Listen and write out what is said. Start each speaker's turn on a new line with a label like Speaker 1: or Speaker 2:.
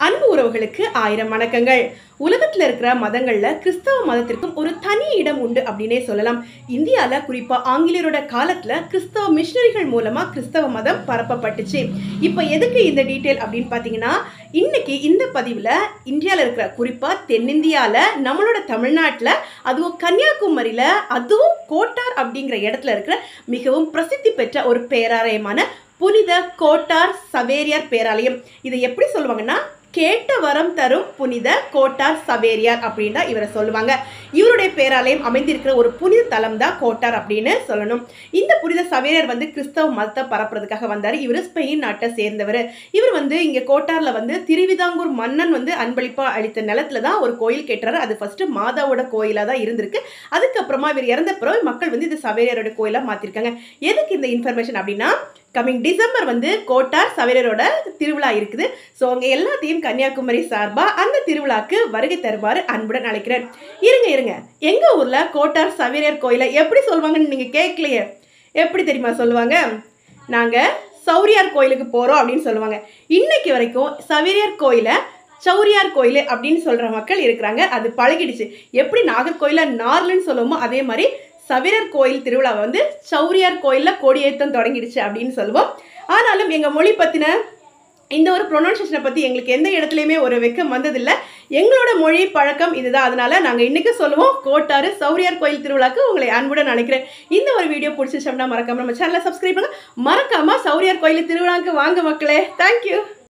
Speaker 1: அன்பு உறவுகளுக்கு ஆயிரம் வணக்கங்கள் உலகத்துல இருக்கிற மதங்கள்ல கிறிஸ்தவ மதத்திற்கும் ஒரு தனி இடம் உண்டு அப்படின்னே சொல்லலாம் இந்தியால குறிப்பா ஆங்கிலேயரோட காலத்துல கிறிஸ்தவ மிஷனரிகள் மூலமா கிறிஸ்தவ மதம் பரப்பப்பட்டுச்சு இப்போ எதுக்கு இந்த டீட்டெயில் அப்படின்னு பாத்தீங்கன்னா இன்னைக்கு இந்த பதிவுல இந்தியால இருக்கிற குறிப்பா தென்னிந்தியால நம்மளோட தமிழ்நாட்டுல அதுவும் கன்னியாகுமரியில அதுவும் கோட்டார் அப்படிங்கிற இடத்துல இருக்கிற மிகவும் பிரசித்தி பெற்ற ஒரு பேராலயமான புனித கோட்டார் சவேரியார் பேராலயம் இதை எப்படி சொல்லுவாங்கன்னா கேட்ட வரம் தரும் புனித கோட்டார் சவேரியார் அப்படின்னு தான் இவரை சொல்லுவாங்க இவருடைய பேராலயம் அமைந்திருக்கிற ஒரு புனித தலம் தான் கோட்டார் அப்படின்னு சொல்லணும் இந்த புனித சவேரியார் வந்து கிறிஸ்தவ மதத்தை பரப்புறதுக்காக வந்தார் இவர் ஸ்பெயின் நாட்டை சேர்ந்தவர் இவர் வந்து இங்கே கோட்டார்ல வந்து திருவிதாங்கூர் மன்னன் வந்து அன்பளிப்பா அளித்த நிலத்துல தான் ஒரு கோயில் கேட்டாரு அது ஃபர்ஸ்ட் மாதாவோட கோயிலாக தான் இருந்திருக்கு அதுக்கப்புறமா இவர் இறந்த பிறகு மக்கள் வந்து இது சவேரியாரோட கோயிலாக மாற்றிருக்காங்க எதுக்கு இந்த இன்ஃபர்மேஷன் அப்படின்னா கமிங் டிசம்பர் வந்து கோட்டார் சவேரரோட திருவிழா இருக்குது ஸோ அவங்க எல்லாத்தையும் கன்னியாகுமரி சார்பாக அந்த திருவிழாக்கு வருகை தருமாறு அன்புடன் அழைக்கிறேன் இருங்க இருங்க எங்கள் ஊரில் கோட்டார் சவேரியர் கோயிலை எப்படி சொல்லுவாங்கன்னு நீங்கள் கேட்கலையே எப்படி தெரியுமா சொல்லுவாங்க நாங்கள் சௌரியார் கோயிலுக்கு போகிறோம் அப்படின்னு சொல்லுவாங்க இன்னைக்கு வரைக்கும் சவேரியார் கோயிலை சௌரியார் கோயில் அப்படின்னு சொல்கிற மக்கள் இருக்கிறாங்க அது பழகிடுச்சு எப்படி நாகர்கோயில நார்லன்னு சொல்லுவோமோ அதே மாதிரி சவிரர் கோயில் திருவிழாவை வந்து சௌரியார் கோயிலில் கொடியேற்றம் தொடங்கிடுச்சு அப்படின்னு சொல்லுவோம் ஆனாலும் எங்கள் மொழி பற்றின இந்த ஒரு ப்ரொனவுன்சியேஷனை பற்றி எங்களுக்கு எந்த இடத்துலையுமே ஒரு வெக்கம் வந்ததில்லை எங்களோட மொழி பழக்கம் இதுதான் அதனால நாங்கள் இன்றைக்கி சொல்லுவோம் கோட்டாறு சௌரியார் கோயில் திருவிழாக்கு உங்களை அன்புடன் நினைக்கிறேன் இந்த ஒரு வீடியோ பிடிச்சிச்சோம்னா மறக்காம நம்ம சேனலை சப்ஸ்கிரைப் பண்ணுங்க மறக்காம சௌரியார் கோயில் திருவிழாக்கு வாங்க மக்களே தேங்க்யூ